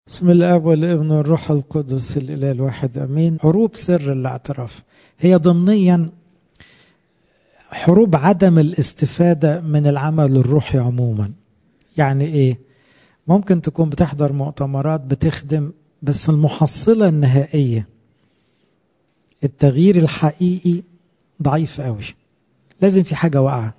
بسم الاب والابن والروح القدس الاله الواحد امين حروب سر الاعتراف هي ضمنيا حروب عدم الاستفاده من العمل الروحي عموما يعني ايه ممكن تكون بتحضر مؤتمرات بتخدم بس المحصله النهائيه التغيير الحقيقي ضعيف قوي لازم في حاجه واقعه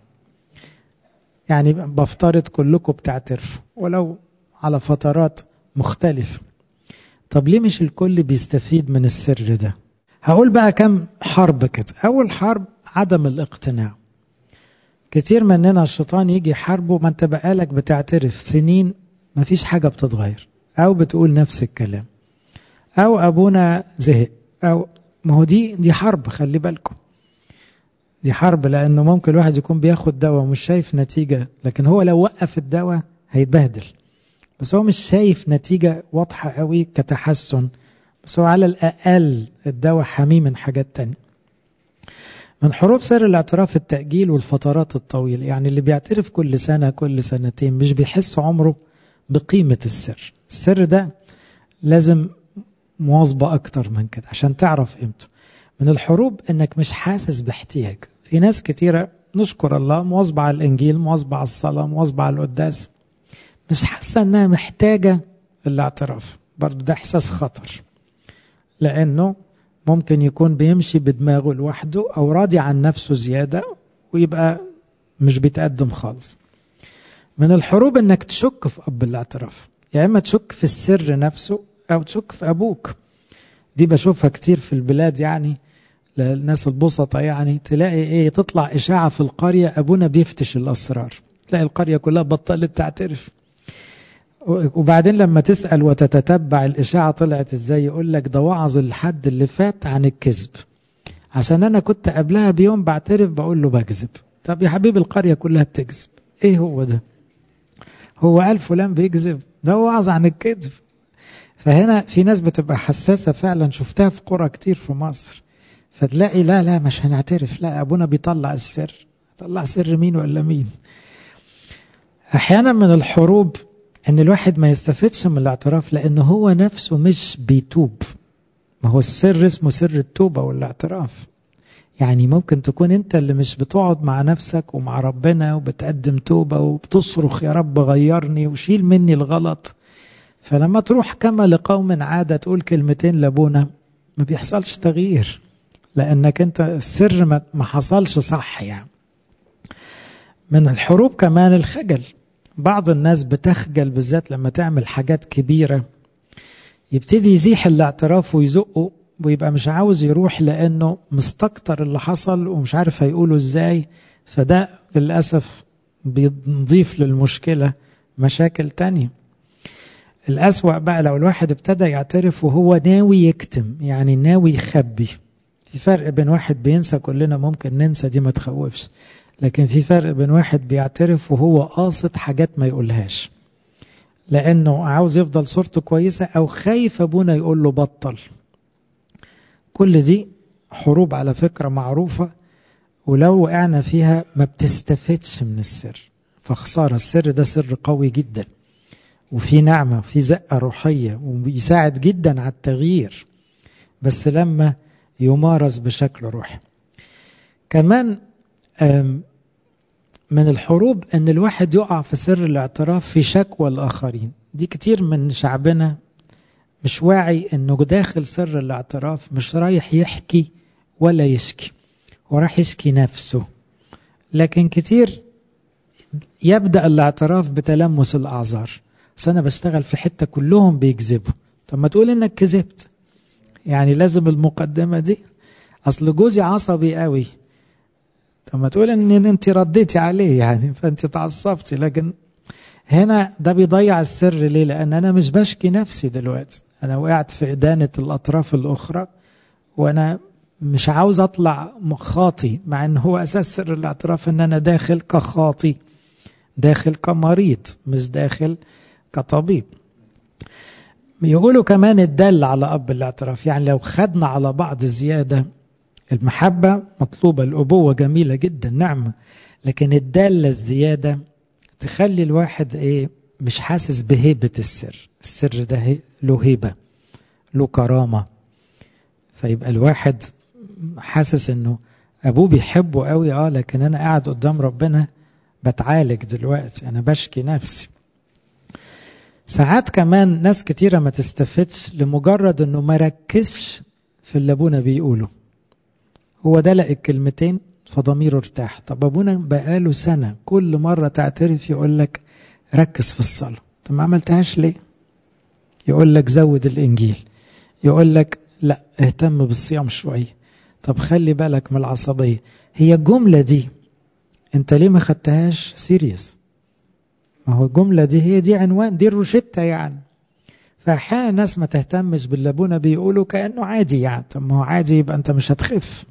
يعني بفترض كلكم بتعترفوا ولو على فترات مختلفة طب ليه مش الكل بيستفيد من السر ده هقول بقى كم حرب كده أول حرب عدم الاقتناع كتير مننا الشيطان يجي يحاربه ما انت بقالك بتعترف سنين ما فيش حاجة بتتغير أو بتقول نفس الكلام أو أبونا زهق أو ما هو دي دي حرب خلي بالكم دي حرب لأنه ممكن الواحد يكون بياخد دواء ومش شايف نتيجة لكن هو لو وقف الدواء هيتبهدل بس هو مش شايف نتيجة واضحة قوي كتحسن بس هو على الأقل الدواء حميه من حاجات تانية من حروب سر الاعتراف التأجيل والفترات الطويلة يعني اللي بيعترف كل سنة كل سنتين مش بيحس عمره بقيمة السر السر ده لازم مواظبة أكتر من كده عشان تعرف قيمته من الحروب إنك مش حاسس باحتياج في ناس كتيرة نشكر الله مواظبة على الإنجيل مواظبة على الصلاة مواظبة على القداس مش حاسة انها محتاجة الاعتراف برضو ده احساس خطر لانه ممكن يكون بيمشي بدماغه لوحده او راضي عن نفسه زيادة ويبقى مش بيتقدم خالص من الحروب انك تشك في اب الاعتراف يا اما تشك في السر نفسه او تشك في ابوك دي بشوفها كتير في البلاد يعني للناس البسطة يعني تلاقي ايه تطلع اشاعة في القرية ابونا بيفتش الاسرار تلاقي القرية كلها بطلت تعترف وبعدين لما تسأل وتتتبع الإشاعة طلعت إزاي يقول لك ده وعظ الحد اللي فات عن الكذب عشان أنا كنت قبلها بيوم بعترف بقول له بكذب طب يا حبيبي القرية كلها بتكذب إيه هو ده هو قال فلان بيكذب ده وعظ عن الكذب فهنا في ناس بتبقى حساسة فعلا شفتها في قرى كتير في مصر فتلاقي لا لا مش هنعترف لا أبونا بيطلع السر طلع سر مين ولا مين أحيانا من الحروب ان الواحد ما يستفدش من الاعتراف لانه هو نفسه مش بيتوب ما هو السر اسمه سر التوبة والاعتراف يعني ممكن تكون انت اللي مش بتقعد مع نفسك ومع ربنا وبتقدم توبة وبتصرخ يا رب غيرني وشيل مني الغلط فلما تروح كما لقوم عادة تقول كلمتين لابونا ما بيحصلش تغيير لانك انت السر ما حصلش صح يعني من الحروب كمان الخجل بعض الناس بتخجل بالذات لما تعمل حاجات كبيرة يبتدي يزيح الاعتراف ويزقه ويبقى مش عاوز يروح لأنه مستكتر اللي حصل ومش عارف هيقوله ازاي فده للأسف بيضيف للمشكلة مشاكل تانية الأسوأ بقى لو الواحد ابتدى يعترف وهو ناوي يكتم يعني ناوي يخبي في فرق بين واحد بينسى كلنا ممكن ننسى دي ما تخوفش لكن في فرق بين واحد بيعترف وهو قاصد حاجات ما يقولهاش لانه عاوز يفضل صورته كويسه او خايف ابونا يقول له بطل كل دي حروب على فكره معروفه ولو وقعنا فيها ما بتستفدش من السر فخساره السر ده سر قوي جدا وفي نعمه في زقه روحيه وبيساعد جدا على التغيير بس لما يمارس بشكل روحي كمان من الحروب ان الواحد يقع في سر الاعتراف في شكوى الاخرين دي كتير من شعبنا مش واعي انه داخل سر الاعتراف مش رايح يحكي ولا يشكي هو راح يشكي نفسه لكن كتير يبدا الاعتراف بتلمس الاعذار بس انا بشتغل في حته كلهم بيكذبوا طب ما تقول انك كذبت يعني لازم المقدمه دي اصل جوزي عصبي قوي طب ما تقول ان انت رديتي عليه يعني فانت تعصبتي لكن هنا ده بيضيع السر ليه لان انا مش بشكي نفسي دلوقتي انا وقعت في ادانه الاطراف الاخرى وانا مش عاوز اطلع خاطي مع ان هو اساس سر الاعتراف ان انا داخل كخاطي داخل كمريض مش داخل كطبيب يقولوا كمان الدل على اب الاعتراف يعني لو خدنا على بعض زياده المحبة مطلوبة الأبوة جميلة جدا نعمة لكن الدالة الزيادة تخلي الواحد إيه مش حاسس بهيبة السر السر ده له هيبة له كرامة فيبقى الواحد حاسس انه ابوه بيحبه قوي اه لكن انا قاعد قدام ربنا بتعالج دلوقتي انا بشكي نفسي ساعات كمان ناس كتيرة ما تستفدش لمجرد انه ما ركزش في اللي ابونا بيقوله هو دلق الكلمتين فضميره ارتاح طب ابونا بقاله سنة كل مرة تعترف يقول لك ركز في الصلاة طب ما عملتهاش ليه يقول لك زود الانجيل يقول لك لا اهتم بالصيام شوية طب خلي بالك من العصبية هي الجملة دي انت ليه ما خدتهاش سيريس ما هو الجملة دي هي دي عنوان دي الروشتة يعني فأحيانا الناس ما تهتمش باللي أبونا بيقوله كأنه عادي يعني طب ما هو عادي يبقى أنت مش هتخف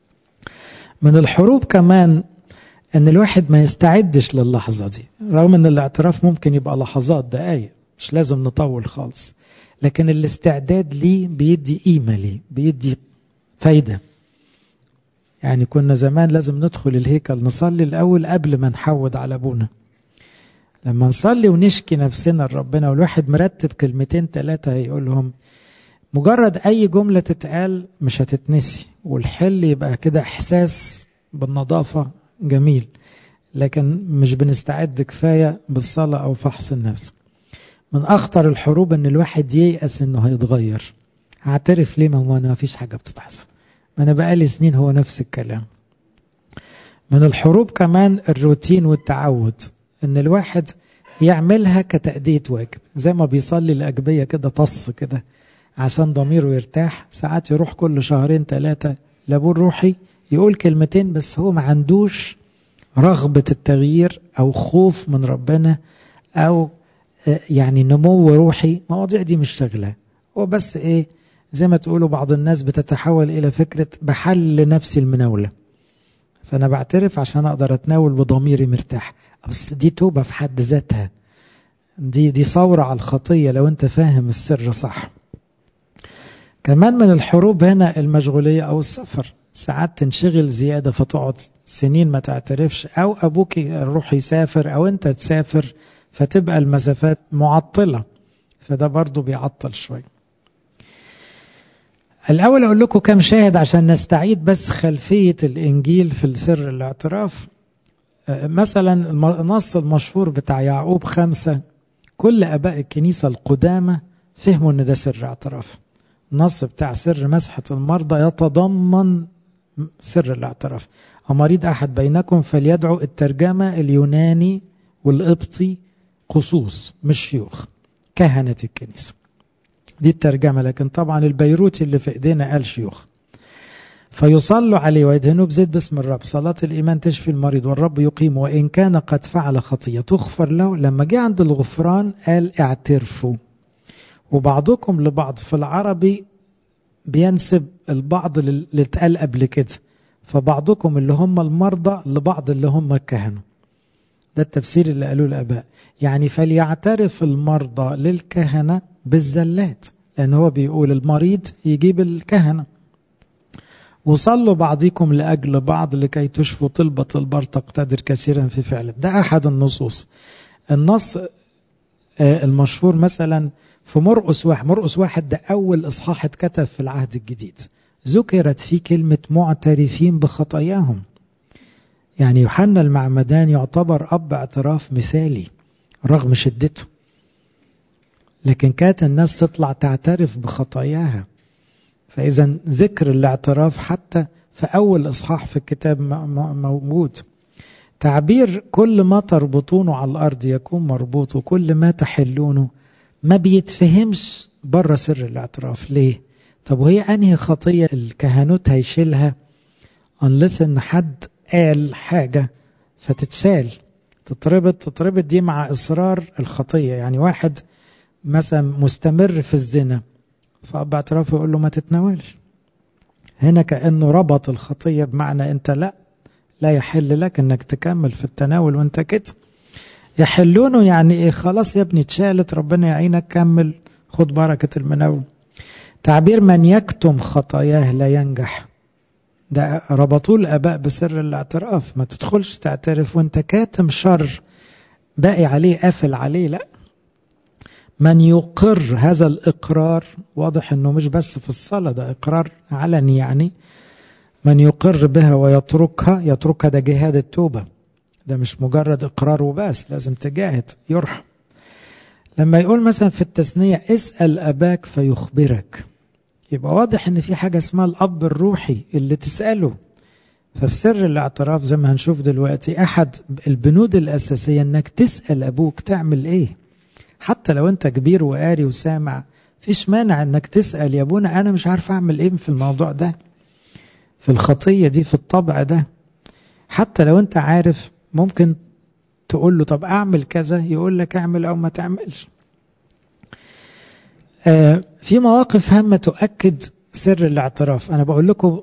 من الحروب كمان ان الواحد ما يستعدش للحظة دي رغم ان الاعتراف ممكن يبقى لحظات دقايق مش لازم نطول خالص لكن الاستعداد ليه بيدي قيمة ليه بيدي فايدة يعني كنا زمان لازم ندخل الهيكل نصلي الأول قبل ما نحود على أبونا لما نصلي ونشكي نفسنا لربنا والواحد مرتب كلمتين ثلاثة هيقول لهم مجرد أي جملة تتقال مش هتتنسي والحل يبقى كده إحساس بالنظافة جميل لكن مش بنستعد كفاية بالصلاة أو فحص النفس من أخطر الحروب إن الواحد ييأس إنه هيتغير هعترف ليه ما هو أنا مفيش حاجة بتتحصل ما أنا بقالي سنين هو نفس الكلام من الحروب كمان الروتين والتعود إن الواحد يعملها كتأدية واجب زي ما بيصلي الأجبية كده طص كده عشان ضميره يرتاح ساعات يروح كل شهرين ثلاثة لابوه الروحي يقول كلمتين بس هو ما عندوش رغبة التغيير أو خوف من ربنا أو يعني نمو روحي مواضيع دي مش شغلة هو بس إيه زي ما تقولوا بعض الناس بتتحول إلى فكرة بحل نفسي المناولة فأنا بعترف عشان أقدر أتناول بضميري مرتاح بس دي توبة في حد ذاتها دي دي ثورة على الخطية لو أنت فاهم السر صح كمان من الحروب هنا المشغولية أو السفر ساعات تنشغل زيادة فتقعد سنين ما تعترفش أو أبوك يروح يسافر أو أنت تسافر فتبقى المسافات معطلة فده برضو بيعطل شوي الأول أقول لكم كم شاهد عشان نستعيد بس خلفية الإنجيل في سر الاعتراف مثلا النص المشهور بتاع يعقوب خمسة كل أباء الكنيسة القدامى فهموا أن ده سر اعتراف النص بتاع سر مسحة المرضى يتضمن سر الاعتراف أمريض أحد بينكم فليدعو الترجمة اليوناني والقبطي قصوص مش شيوخ كهنة الكنيسة دي الترجمة لكن طبعا البيروتي اللي في ايدينا قال شيوخ فيصلوا عليه ويدهنوا بزيت باسم الرب صلاة الإيمان تشفي المريض والرب يقيم وإن كان قد فعل خطية تغفر له لما جه عند الغفران قال اعترفوا وبعضكم لبعض في العربي بينسب البعض اللي اتقال قبل كده فبعضكم اللي هم المرضى لبعض اللي هم الكهنة ده التفسير اللي قالوه الآباء يعني فليعترف المرضى للكهنة بالزلات لأن هو بيقول المريض يجيب الكهنة وصلوا بعضكم لأجل بعض لكي تشفوا طلبة البر تقتدر كثيرا في فعله ده أحد النصوص النص المشهور مثلا في مرقس واحد مرقس واحد ده أول إصحاح اتكتب في العهد الجديد ذكرت فيه كلمة معترفين بخطاياهم يعني يوحنا المعمدان يعتبر أب اعتراف مثالي رغم شدته لكن كانت الناس تطلع تعترف بخطاياها فإذا ذكر الاعتراف حتى في أول إصحاح في الكتاب موجود تعبير كل ما تربطونه على الأرض يكون مربوط وكل ما تحلونه ما بيتفهمش بره سر الاعتراف ليه طب وهي أنهي خطية الكهنوت هيشيلها unless إن حد قال حاجة فتتشال تتربط تتربط دي مع إصرار الخطية يعني واحد مثلا مستمر في الزنا فأب اعترافه يقول له ما تتناولش هنا كأنه ربط الخطية بمعنى أنت لا لا يحل لك أنك تكمل في التناول وأنت كده يحلونه يعني إيه خلاص يا ابني اتشالت ربنا يعينك كمل خد بركة المناول تعبير من يكتم خطاياه لا ينجح ده ربطوه الآباء بسر الاعتراف ما تدخلش تعترف وانت كاتم شر باقي عليه قافل عليه لا من يقر هذا الإقرار واضح أنه مش بس في الصلاة ده إقرار علني يعني من يقر بها ويتركها يتركها ده جهاد التوبة ده مش مجرد إقرار وبس لازم تجاهد يرحم لما يقول مثلا في التثنية اسأل أباك فيخبرك يبقى واضح ان في حاجة اسمها الأب الروحي اللي تسأله ففي سر الاعتراف زي ما هنشوف دلوقتي أحد البنود الأساسية انك تسأل أبوك تعمل ايه حتى لو انت كبير وقاري وسامع فيش مانع انك تسأل يا ابونا انا مش عارف اعمل ايه في الموضوع ده في الخطية دي في الطبع ده حتى لو انت عارف ممكن تقول له طب اعمل كذا يقول لك اعمل او ما تعملش آه في مواقف هامة تؤكد سر الاعتراف انا بقول لكم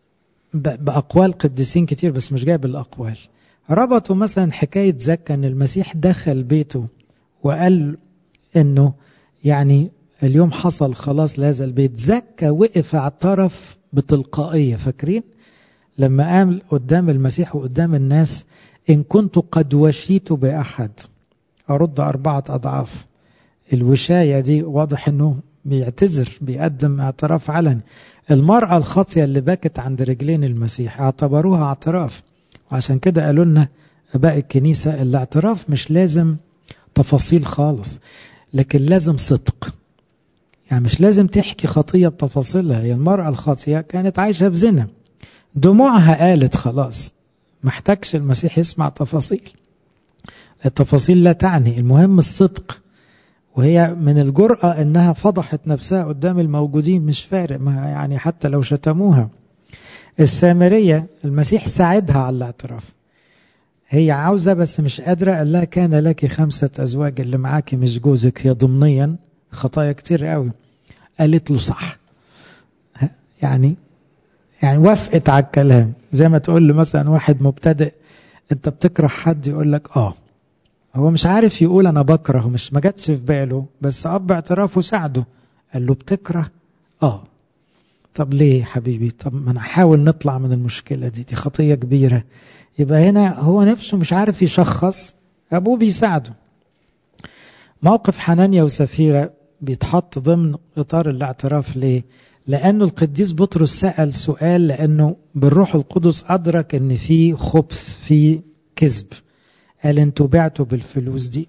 باقوال قديسين كتير بس مش جايب الاقوال ربطوا مثلا حكاية زكا ان المسيح دخل بيته وقال انه يعني اليوم حصل خلاص لهذا البيت زكا وقف اعترف بتلقائية فاكرين لما قام قدام المسيح وقدام الناس إن كنت قد وشيت بأحد أرد أربعة أضعاف الوشاية دي واضح أنه بيعتذر بيقدم اعتراف علني المرأة الخاطية اللي بكت عند رجلين المسيح اعتبروها اعتراف وعشان كده قالوا لنا أباء الكنيسة الاعتراف مش لازم تفاصيل خالص لكن لازم صدق يعني مش لازم تحكي خطية بتفاصيلها هي المرأة الخاطية كانت عايشة في زنا دموعها قالت خلاص محتاجش المسيح يسمع تفاصيل التفاصيل لا تعني المهم الصدق وهي من الجرأة انها فضحت نفسها قدام الموجودين مش فارق ما يعني حتى لو شتموها السامرية المسيح ساعدها على الاعتراف هي عاوزة بس مش قادرة قال لها كان لك خمسة أزواج اللي معاكي مش جوزك هي ضمنيا خطايا كتير قوي قالت له صح يعني يعني وافقت على الكلام زي ما تقول له مثلا واحد مبتدئ انت بتكره حد يقول لك اه هو مش عارف يقول انا بكره مش ما جاتش في باله بس اب اعترافه ساعده قال له بتكره اه طب ليه حبيبي طب ما انا احاول نطلع من المشكله دي دي خطيه كبيره يبقى هنا هو نفسه مش عارف يشخص ابوه بيساعده موقف حنانيا وسفيره بيتحط ضمن اطار الاعتراف ليه لأنه القديس بطرس سأل سؤال لأنه بالروح القدس أدرك أن في خبث في كذب قال انتوا بعتوا بالفلوس دي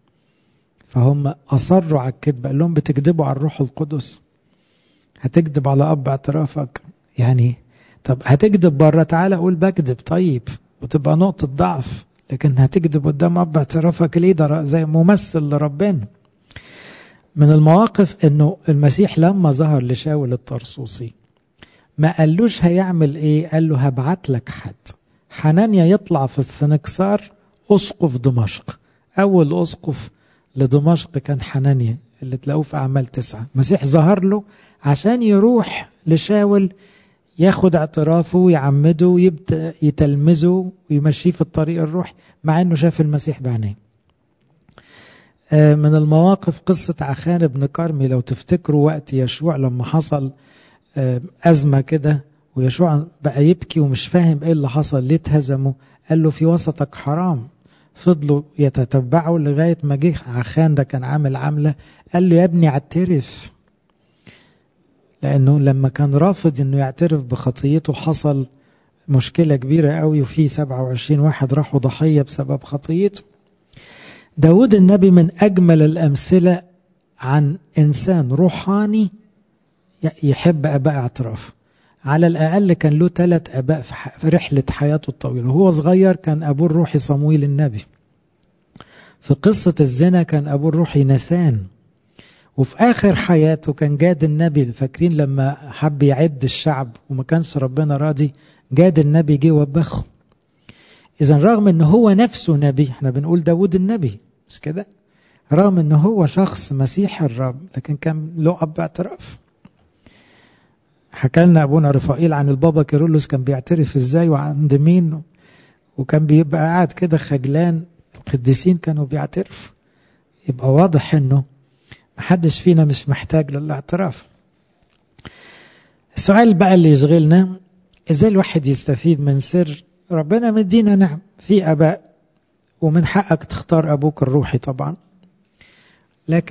فهم أصروا على الكذب قال لهم بتكذبوا على الروح القدس هتكذب على أب اعترافك يعني طب هتكذب بره تعالى قول بكذب طيب وتبقى نقطة ضعف لكن هتكذب قدام أب اعترافك ليه ده زي ممثل لربنا من المواقف انه المسيح لما ظهر لشاول الطرسوسي ما قالوش هيعمل ايه قال له هبعت لك حد حنانيا يطلع في السنكسار اسقف دمشق اول اسقف لدمشق كان حنانيا اللي تلاقوه في اعمال تسعة المسيح ظهر له عشان يروح لشاول ياخد اعترافه ويعمده ويبدا يتلمذه ويمشيه في الطريق الروحي مع انه شاف المسيح بعينيه من المواقف قصة عخان بن كرمي لو تفتكروا وقت يشوع لما حصل أزمة كده ويشوع بقى يبكي ومش فاهم ايه اللي حصل ليه اتهزموا قال له في وسطك حرام فضلوا يتتبعوا لغاية ما جه عخان ده كان عامل عاملة قال له يا ابني اعترف لأنه لما كان رافض أنه يعترف بخطيته حصل مشكلة كبيرة قوي وفي 27 واحد راحوا ضحية بسبب خطيته داود النبي من أجمل الأمثلة عن إنسان روحاني يحب أباء اعتراف على الأقل كان له ثلاث أباء في رحلة حياته الطويلة وهو صغير كان أبوه الروحي صمويل النبي في قصة الزنا كان أبوه الروحي نسان وفي آخر حياته كان جاد النبي فاكرين لما حب يعد الشعب وما كانش ربنا راضي جاد النبي جه وبخه إذا رغم أنه هو نفسه نبي احنا بنقول داود النبي مش كده رغم أنه هو شخص مسيح الرب لكن كان له أب اعتراف حكى لنا أبونا رفائيل عن البابا كيرلس كان بيعترف إزاي وعند مين وكان بيبقى قاعد كده خجلان القديسين كانوا بيعترفوا يبقى واضح أنه محدش فينا مش محتاج للاعتراف السؤال بقى اللي يشغلنا ازاي الواحد يستفيد من سر ربنا مدينا نعم في اباء ومن حقك تختار ابوك الروحي طبعا لكن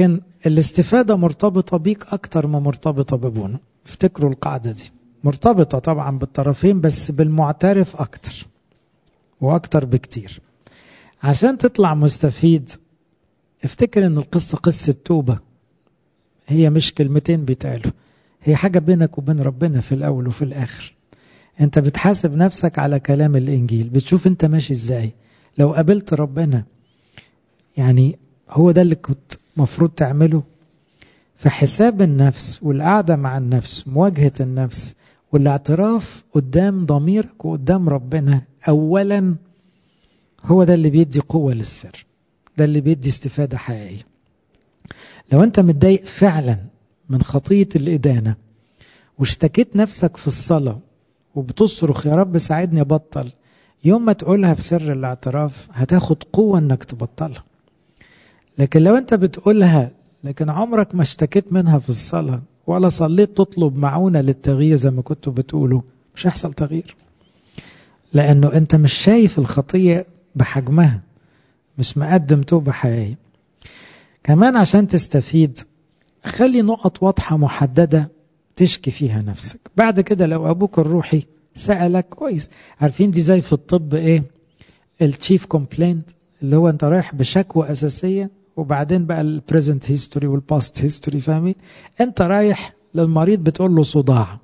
الاستفادة مرتبطة بيك أكتر ما مرتبطة بابونا افتكروا القاعدة دي مرتبطة طبعا بالطرفين بس بالمعترف أكتر وأكتر بكتير عشان تطلع مستفيد افتكر ان القصة قصة توبة هي مش كلمتين بيتقالوا هي حاجة بينك وبين ربنا في الأول وفي الآخر انت بتحاسب نفسك على كلام الإنجيل بتشوف انت ماشي ازاي لو قابلت ربنا يعني هو ده اللي كنت مفروض تعمله فحساب النفس والقعدة مع النفس مواجهة النفس والاعتراف قدام ضميرك وقدام ربنا أولا هو ده اللي بيدي قوة للسر ده اللي بيدي استفادة حقيقية لو أنت متضايق فعلا من خطية الإدانة واشتكيت نفسك في الصلاة وبتصرخ يا رب ساعدني أبطل يوم ما تقولها في سر الاعتراف هتاخد قوة أنك تبطلها لكن لو أنت بتقولها لكن عمرك ما اشتكيت منها في الصلاة ولا صليت تطلب معونة للتغيير زي ما كنتوا بتقولوا مش هيحصل تغيير لأنه أنت مش شايف الخطية بحجمها مش مقدم توبة حقيقية كمان عشان تستفيد خلي نقط واضحة محددة تشكي فيها نفسك بعد كده لو أبوك الروحي سألك كويس عارفين دي زي في الطب إيه التشيف كومبلينت اللي هو أنت رايح بشكوى أساسية وبعدين بقى البريزنت هيستوري والباست هيستوري فاهمين انت رايح للمريض بتقول له صداع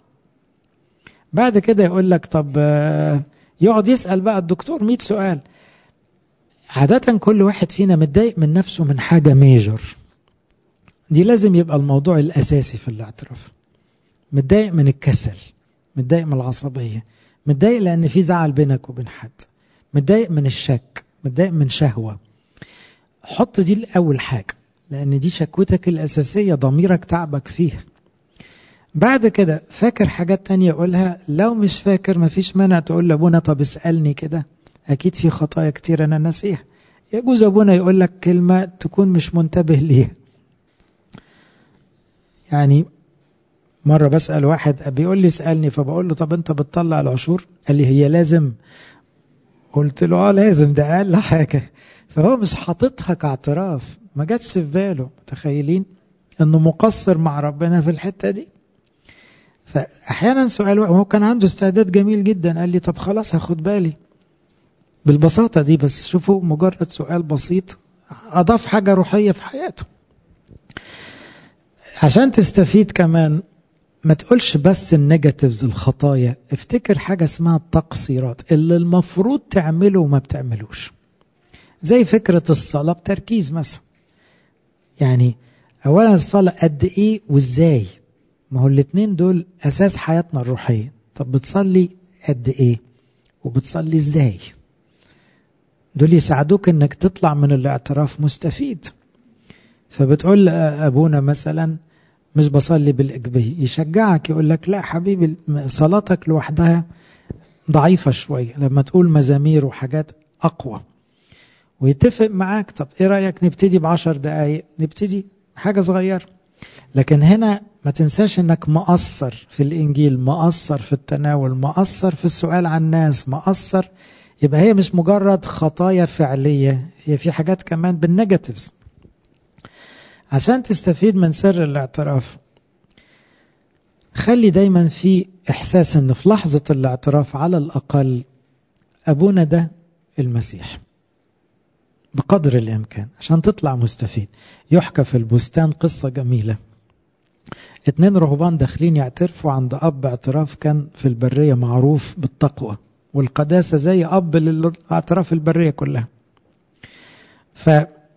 بعد كده يقول لك طب يقعد يسأل بقى الدكتور 100 سؤال عادة كل واحد فينا متضايق من نفسه من حاجة ميجر دي لازم يبقى الموضوع الأساسي في الاعتراف متضايق من الكسل متضايق من العصبية متضايق لأن في زعل بينك وبين حد متضايق من الشك متضايق من شهوة حط دي الأول حاجة لأن دي شكوتك الأساسية ضميرك تعبك فيها بعد كده فاكر حاجات تانية قولها لو مش فاكر مفيش مانع تقول لأبونا طب اسألني كده أكيد في خطايا كتير أنا ناسيها يجوز أبونا يقول لك كلمة تكون مش منتبه ليها يعني مرة بسأل واحد بيقول لي اسألني فبقول له طب أنت بتطلع العشور قال لي هي لازم قلت له اه لازم ده أقل حاجة فهو مش حاططها كاعتراف ما جاتش في باله متخيلين انه مقصر مع ربنا في الحته دي فاحيانا سؤال هو كان عنده استعداد جميل جدا قال لي طب خلاص هاخد بالي بالبساطه دي بس شوفوا مجرد سؤال بسيط اضاف حاجه روحيه في حياته عشان تستفيد كمان ما تقولش بس النيجاتيفز الخطايا افتكر حاجه اسمها التقصيرات اللي المفروض تعمله وما بتعملوش زي فكرة الصلاة بتركيز مثلا يعني أولا الصلاة قد إيه وإزاي ما هو الاتنين دول أساس حياتنا الروحية طب بتصلي قد إيه وبتصلي إزاي دول يساعدوك إنك تطلع من الاعتراف مستفيد فبتقول أبونا مثلا مش بصلي بالإجبية يشجعك يقول لك لا حبيبي صلاتك لوحدها ضعيفة شوية لما تقول مزامير وحاجات أقوى ويتفق معاك طب ايه رأيك نبتدي بعشر دقايق نبتدي حاجة صغيرة لكن هنا ما تنساش انك مقصر في الانجيل مقصر في التناول مقصر في السؤال عن الناس مقصر يبقى هي مش مجرد خطايا فعلية هي في حاجات كمان بالنيجاتيفز عشان تستفيد من سر الاعتراف خلي دايما في احساس ان في لحظة الاعتراف على الاقل ابونا ده المسيح بقدر الإمكان عشان تطلع مستفيد يحكى في البستان قصة جميلة اتنين رهبان داخلين يعترفوا عند أب اعتراف كان في البرية معروف بالتقوى والقداسة زي أب للاعتراف البرية كلها ف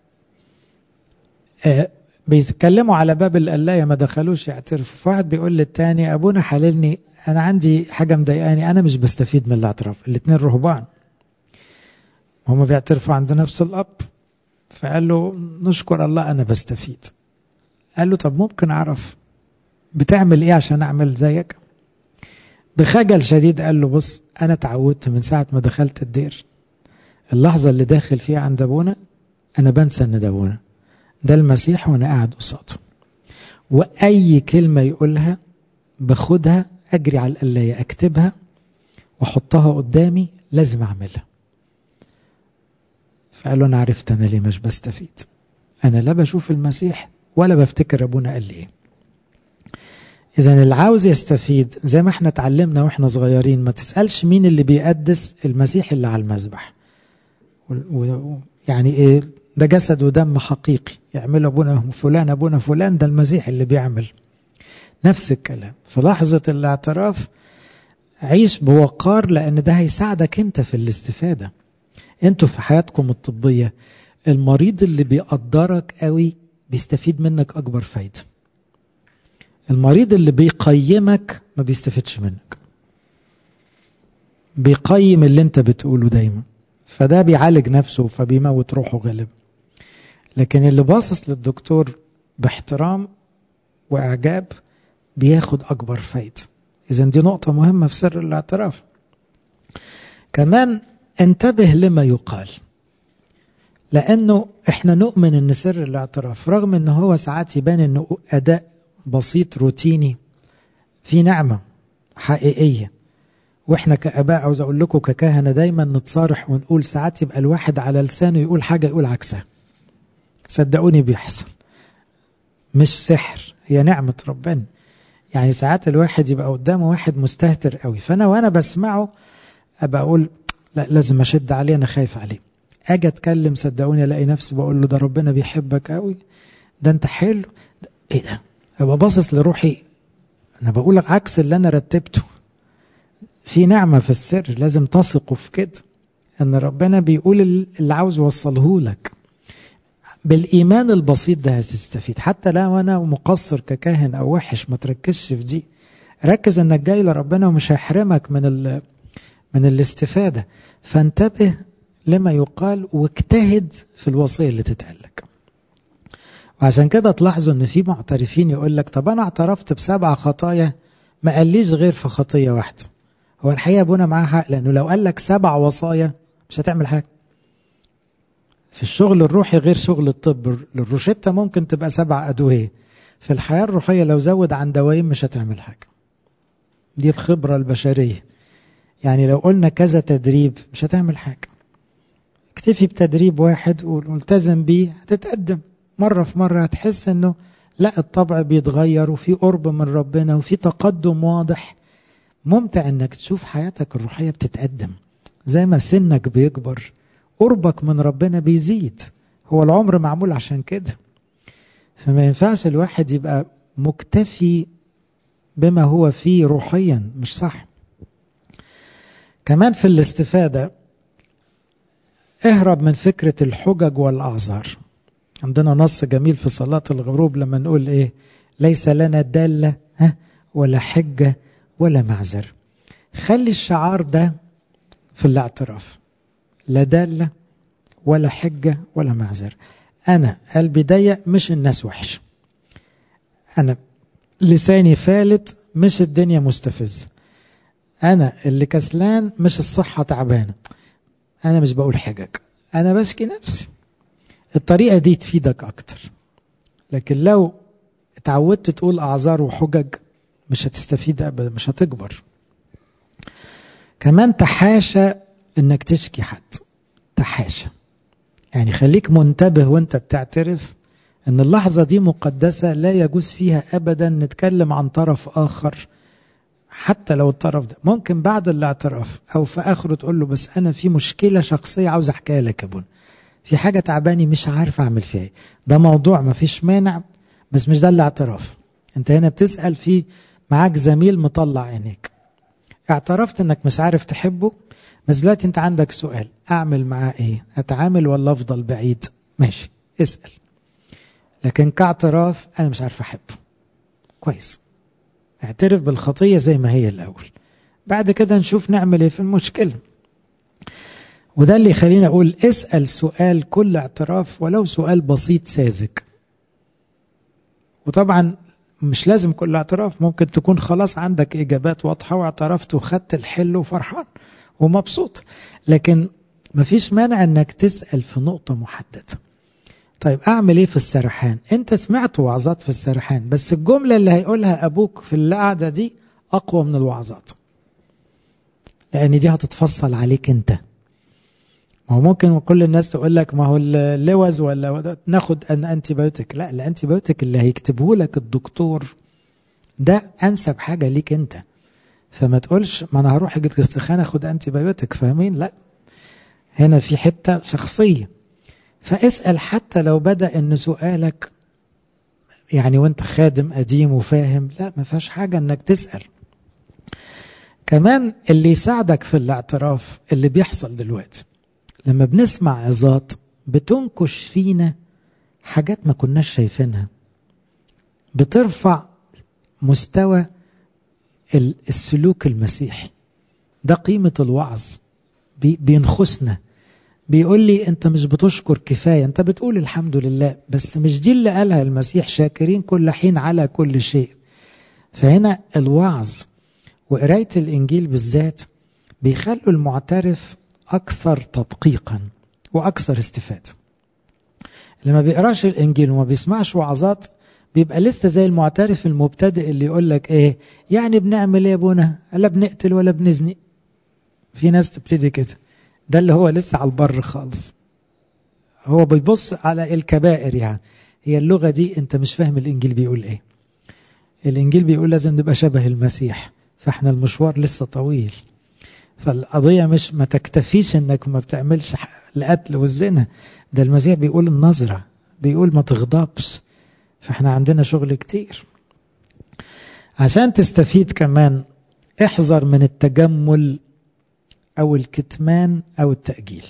بيتكلموا على باب القلاية ما دخلوش يعترفوا فواحد بيقول للتاني أبونا حللني أنا عندي حاجة مضايقاني أنا مش بستفيد من الاعتراف الاتنين رهبان هم بيعترفوا عند نفس الأب فقال له نشكر الله أنا بستفيد قال له طب ممكن أعرف بتعمل إيه عشان أعمل زيك بخجل شديد قال له بص أنا تعودت من ساعة ما دخلت الدير اللحظة اللي داخل فيها عند أبونا أنا بنسى إن ده أبونا ده المسيح وأنا قاعد قصاده وأي كلمة يقولها باخدها أجري على القلاية أكتبها وأحطها قدامي لازم أعملها فقال له أنا عرفت أنا ليه مش بستفيد أنا لا بشوف المسيح ولا بفتكر ابونا قال لي ايه اذا اللي عاوز يستفيد زي ما احنا اتعلمنا واحنا صغيرين ما تسالش مين اللي بيقدس المسيح اللي على المذبح يعني ايه ده جسد ودم حقيقي يعمله ابونا فلان ابونا فلان ده المسيح اللي بيعمل نفس الكلام في لحظة الاعتراف عيش بوقار لأن ده هيساعدك أنت في الاستفادة أنتوا في حياتكم الطبية المريض اللي بيقدرك قوي بيستفيد منك أكبر فايدة المريض اللي بيقيمك ما بيستفيدش منك بيقيم اللي انت بتقوله دايما فده بيعالج نفسه فبيموت روحه غالبا لكن اللي باصص للدكتور باحترام واعجاب بياخد اكبر فايده اذا دي نقطه مهمه في سر الاعتراف كمان انتبه لما يقال لانه احنا نؤمن ان سر الاعتراف رغم ان هو ساعات يبان انه اداء بسيط روتيني في نعمه حقيقيه واحنا كاباء عاوز اقول لكم ككهنه دايما نتصارح ونقول ساعات يبقى الواحد على لسانه يقول حاجه يقول عكسها صدقوني بيحصل مش سحر هي نعمه ربنا يعني ساعات الواحد يبقى قدامه واحد مستهتر قوي فانا وانا بسمعه ابقى اقول لا لازم اشد عليه انا خايف عليه اجي اتكلم صدقوني الاقي نفسي بقول له ده ربنا بيحبك قوي ده انت حلو ده ايه ده ابقى باصص لروحي انا بقول لك عكس اللي انا رتبته في نعمه في السر لازم تثقوا في كده ان ربنا بيقول اللي عاوز يوصله لك بالايمان البسيط ده هتستفيد حتى لو انا مقصر ككاهن او وحش ما تركزش في دي ركز انك جاي لربنا ومش هيحرمك من ال من الاستفاده فانتبه لما يقال واجتهد في الوصيه اللي تتقال لك وعشان كده تلاحظوا ان في معترفين يقول لك طب انا اعترفت بسبع خطايا ما قاليش غير في خطيه واحده هو الحقيقه ابونا معاه حق لانه لو قال لك سبع وصايا مش هتعمل حاجه في الشغل الروحي غير شغل الطب الروشتة ممكن تبقى سبع أدوية في الحياة الروحية لو زود عن دوايين مش هتعمل حاجة دي الخبرة البشرية يعني لو قلنا كذا تدريب مش هتعمل حاجة اكتفي بتدريب واحد والتزم بيه هتتقدم مرة في مرة هتحس انه لا الطبع بيتغير وفي قرب من ربنا وفي تقدم واضح ممتع انك تشوف حياتك الروحية بتتقدم زي ما سنك بيكبر قربك من ربنا بيزيد هو العمر معمول عشان كده فما ينفعش الواحد يبقى مكتفي بما هو فيه روحيا مش صح كمان في الاستفادة اهرب من فكرة الحجج والأعذار عندنا نص جميل في صلاة الغروب لما نقول ايه ليس لنا دالة ها ولا حجة ولا معذر خلي الشعار ده في الاعتراف لا دالة ولا حجة ولا معذر أنا قلبي ضيق مش الناس وحش أنا لساني فالت مش الدنيا مستفزة أنا اللي كسلان مش الصحة تعبانة أنا مش بقول حجج أنا بشكي نفسي الطريقة دي تفيدك أكتر لكن لو اتعودت تقول أعذار وحجج مش هتستفيد أبدا مش هتكبر كمان تحاشى انك تشكي حد تحاشى يعني خليك منتبه وانت بتعترف ان اللحظة دي مقدسة لا يجوز فيها ابدا نتكلم عن طرف اخر حتى لو الطرف ده ممكن بعد الاعتراف او في اخره تقول له بس انا في مشكلة شخصية عاوز احكيها لك يا ابونا في حاجة تعباني مش عارف اعمل فيها ايه ده موضوع ما فيش مانع بس مش ده الاعتراف انت هنا بتسأل في معاك زميل مطلع عينيك اعترفت انك مش عارف تحبه بس دلوقتي انت عندك سؤال اعمل معاه ايه اتعامل ولا افضل بعيد ماشي اسأل لكن كاعتراف انا مش عارف احبه كويس اعترف بالخطية زي ما هي الاول بعد كده نشوف نعمل ايه في المشكلة وده اللي يخليني اقول اسأل سؤال كل اعتراف ولو سؤال بسيط ساذج وطبعا مش لازم كل اعتراف ممكن تكون خلاص عندك اجابات واضحة واعترفت وخدت الحل وفرحان ومبسوط لكن مفيش مانع انك تسأل في نقطة محددة طيب اعمل ايه في السرحان انت سمعت وعظات في السرحان بس الجملة اللي هيقولها ابوك في القعدة دي اقوى من الوعظات لان دي هتتفصل عليك انت ما هو ممكن كل الناس تقول لك ما هو اللوز ولا ناخد ان انتي بايوتيك لا الانتي بايوتيك اللي هيكتبه لك الدكتور ده انسب حاجه ليك انت فما تقولش ما انا هروح اجيب السخان اخد انتي بايوتيك فاهمين لا هنا في حته شخصيه فاسال حتى لو بدا ان سؤالك يعني وانت خادم قديم وفاهم لا ما فيهاش حاجه انك تسال كمان اللي يساعدك في الاعتراف اللي بيحصل دلوقتي لما بنسمع عظات بتنكش فينا حاجات ما كناش شايفينها بترفع مستوى السلوك المسيحي ده قيمة الوعظ بينخسنا بيقول لي انت مش بتشكر كفاية انت بتقول الحمد لله بس مش دي اللي قالها المسيح شاكرين كل حين على كل شيء فهنا الوعظ وقراية الإنجيل بالذات بيخلوا المعترف أكثر تدقيقا وأكثر استفادة لما بيقراش الإنجيل وما بيسمعش وعظات بيبقى لسه زي المعترف المبتدئ اللي يقول لك ايه يعني بنعمل ايه يا ابونا لا بنقتل ولا بنزني في ناس تبتدي كده ده اللي هو لسه على البر خالص هو بيبص على الكبائر يعني هي اللغة دي انت مش فاهم الانجيل بيقول ايه الانجيل بيقول لازم نبقى شبه المسيح فاحنا المشوار لسه طويل فالقضية مش ما تكتفيش انك ما بتعملش القتل والزنا ده المسيح بيقول النظرة بيقول ما تغضبش فاحنا عندنا شغل كتير عشان تستفيد كمان احذر من التجمل او الكتمان او التأجيل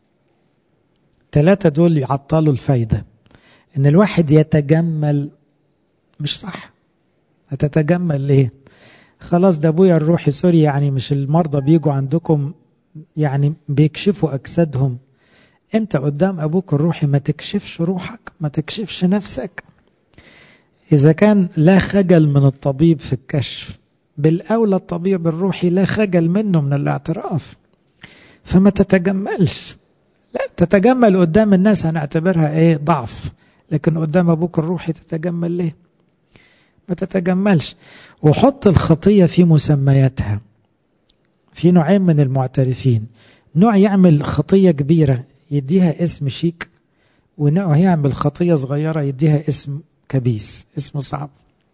ثلاثة دول يعطلوا الفايدة ان الواحد يتجمل مش صح هتتجمل ليه خلاص ده ابويا الروحي سوري يعني مش المرضى بيجوا عندكم يعني بيكشفوا اجسادهم انت قدام ابوك الروحي ما تكشفش روحك ما تكشفش نفسك اذا كان لا خجل من الطبيب في الكشف بالاولى الطبيب الروحي لا خجل منه من الاعتراف فما تتجملش لا تتجمل قدام الناس هنعتبرها ايه ضعف لكن قدام ابوك الروحي تتجمل ليه ما تتجملش وحط الخطية في مسمياتها في نوعين من المعترفين نوع يعمل خطية كبيرة يديها اسم شيك ونوع يعمل خطية صغيرة يديها اسم كبيس اسم صعب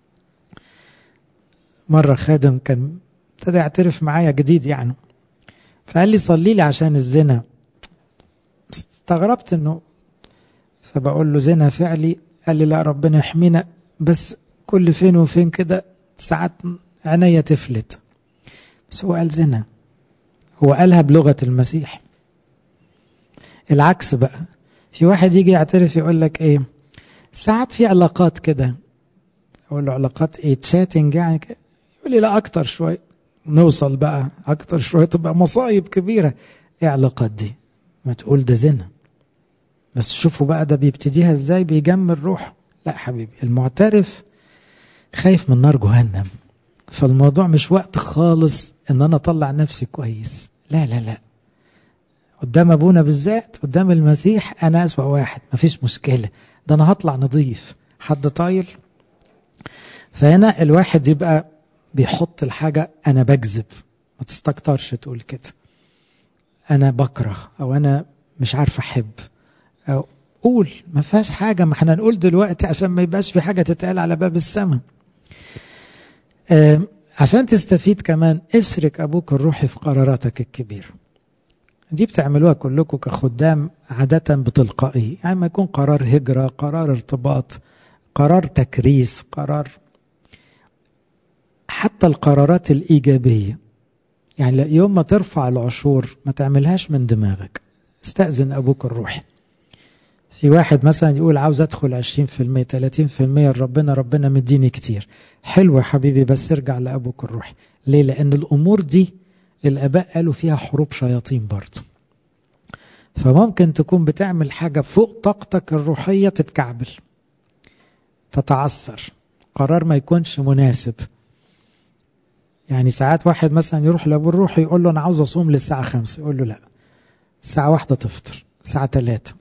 مرة خادم كان ابتدى يعترف معايا جديد يعني فقال لي صلي لي عشان الزنا استغربت انه فبقول له زنا فعلي قال لي لا ربنا يحمينا بس كل فين وفين كده ساعات عينيا تفلت بس هو قال زنا هو قالها بلغة المسيح العكس بقى في واحد يجي يعترف يقول لك ايه ساعات في علاقات كده اقول له علاقات ايه تشاتنج يعني كده يقول لي لا اكتر شويه نوصل بقى اكتر شويه تبقى مصايب كبيره ايه علاقات دي ما تقول ده زنا بس شوفوا بقى ده بيبتديها ازاي بيجمل روحه لا حبيبي المعترف خايف من نار جهنم فالموضوع مش وقت خالص ان انا اطلع نفسي كويس لا لا لا قدام ابونا بالذات قدام المسيح انا اسوأ واحد مفيش مشكله ده انا هطلع نظيف حد طايل فهنا الواحد يبقى بيحط الحاجة أنا بكذب ما تستكترش تقول كده أنا بكره أو أنا مش عارف أحب أو قول ما فيهاش حاجة ما احنا نقول دلوقتي عشان ما يبقاش في حاجة تتقال على باب السماء عشان تستفيد كمان اشرك أبوك الروحي في قراراتك الكبيرة دي بتعملوها كلكم كخدام عادة بتلقائي يعني ما يكون قرار هجرة قرار ارتباط قرار تكريس قرار حتى القرارات الإيجابية يعني يوم ما ترفع العشور ما تعملهاش من دماغك استأذن أبوك الروحي في واحد مثلا يقول عاوز أدخل 20% 30% ربنا ربنا مديني كتير حلو يا حبيبي بس ارجع لأبوك الروحي ليه لأن الأمور دي الآباء قالوا فيها حروب شياطين برضه فممكن تكون بتعمل حاجة فوق طاقتك الروحية تتكعبل تتعثر قرار ما يكونش مناسب يعني ساعات واحد مثلا يروح لابو الروح يقول له انا عاوز اصوم للساعة خمسة يقول له لا الساعة واحدة تفطر الساعة ثلاثة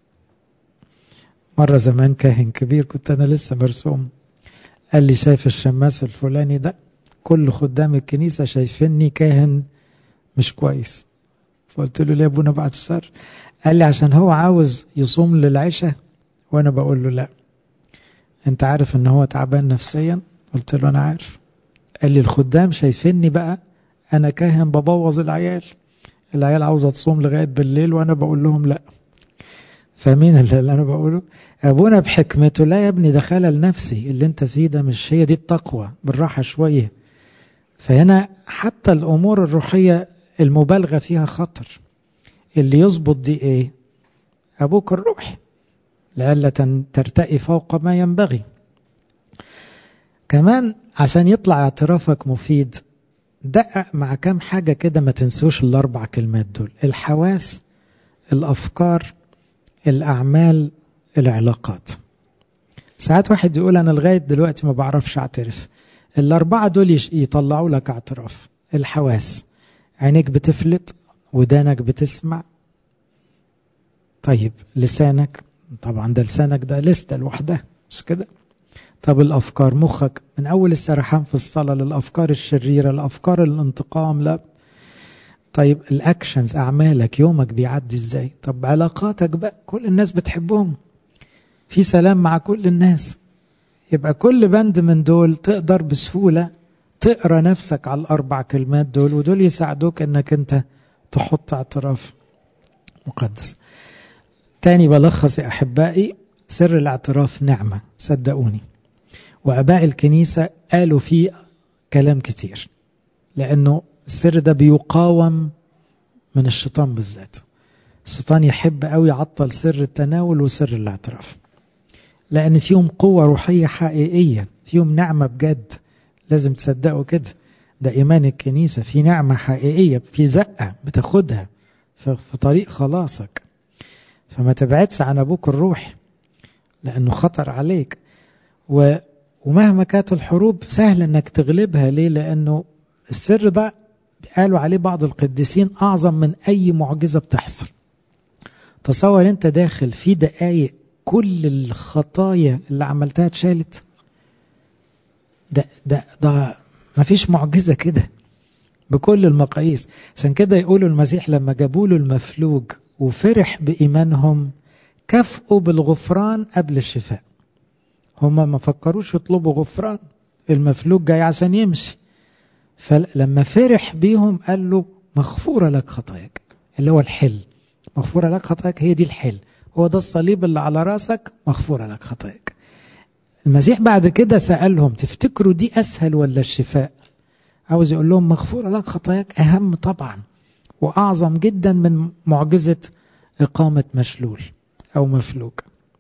مرة زمان كاهن كبير كنت انا لسه مرسوم قال لي شايف الشماس الفلاني ده كل خدام الكنيسة شايفيني كاهن مش كويس فقلت له ليه يا ابونا بعد الشر قال لي عشان هو عاوز يصوم للعشاء وانا بقول له لا انت عارف ان هو تعبان نفسيا قلت له انا عارف قال لي الخدام شايفيني بقى انا كاهن ببوظ العيال العيال عاوزه تصوم لغايه بالليل وانا بقول لهم لا فاهمين اللي انا بقوله ابونا بحكمته لا يا ابني ده خلل نفسي اللي انت فيه ده مش هي دي التقوى بالراحه شويه فهنا حتى الامور الروحيه المبالغه فيها خطر اللي يظبط دي ايه ابوك الروحي لعلة ترتقي فوق ما ينبغي كمان عشان يطلع اعترافك مفيد دقق مع كام حاجة كده ما تنسوش الأربع كلمات دول الحواس الأفكار الأعمال العلاقات ساعات واحد يقول أنا لغاية دلوقتي ما بعرفش أعترف الأربعة دول يطلعوا لك اعتراف الحواس عينيك بتفلت ودانك بتسمع طيب لسانك طبعا ده لسانك ده لستة لوحدها مش كده طب الأفكار مخك من أول السرحان في الصلاة للأفكار الشريرة لأفكار الانتقام لا طيب الأكشنز أعمالك يومك بيعدي إزاي طب علاقاتك بقى كل الناس بتحبهم في سلام مع كل الناس يبقى كل بند من دول تقدر بسهولة تقرا نفسك على الأربع كلمات دول ودول يساعدوك إنك أنت تحط اعتراف مقدس تاني بلخص يا أحبائي سر الاعتراف نعمة صدقوني وأباء الكنيسة قالوا فيه كلام كتير لأنه السر ده بيقاوم من الشيطان بالذات الشيطان يحب قوي يعطل سر التناول وسر الاعتراف لأن فيهم قوة روحية حقيقية فيهم نعمة بجد لازم تصدقوا كده ده إيمان الكنيسة في نعمة حقيقية في زقة بتاخدها في طريق خلاصك فما تبعدش عن أبوك الروحي لأنه خطر عليك و ومهما كانت الحروب سهل انك تغلبها ليه لانه السر ده قالوا عليه بعض القديسين اعظم من اي معجزه بتحصل تصور انت داخل في دقايق كل الخطايا اللي عملتها اتشالت ده ده ده ما فيش معجزه كده بكل المقاييس عشان كده يقولوا المسيح لما جابوا له المفلوج وفرح بايمانهم كافئوا بالغفران قبل الشفاء هما ما فكروش يطلبوا غفران المفلوج جاي عشان يمشي فلما فرح بيهم قال له مغفورة لك خطاياك اللي هو الحل مغفورة لك خطاياك هي دي الحل هو ده الصليب اللي على راسك مغفورة لك خطاياك المسيح بعد كده سألهم تفتكروا دي أسهل ولا الشفاء عاوز يقول لهم مغفورة لك خطاياك أهم طبعا وأعظم جدا من معجزة إقامة مشلول أو مفلوج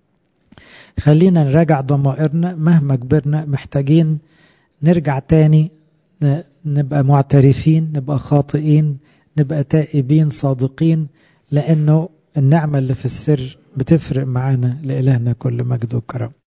خلينا نراجع ضمائرنا مهما كبرنا محتاجين نرجع تاني نبقى معترفين نبقى خاطئين نبقى تائبين صادقين لأنه النعمة اللي في السر بتفرق معانا لإلهنا كل مجد وكرم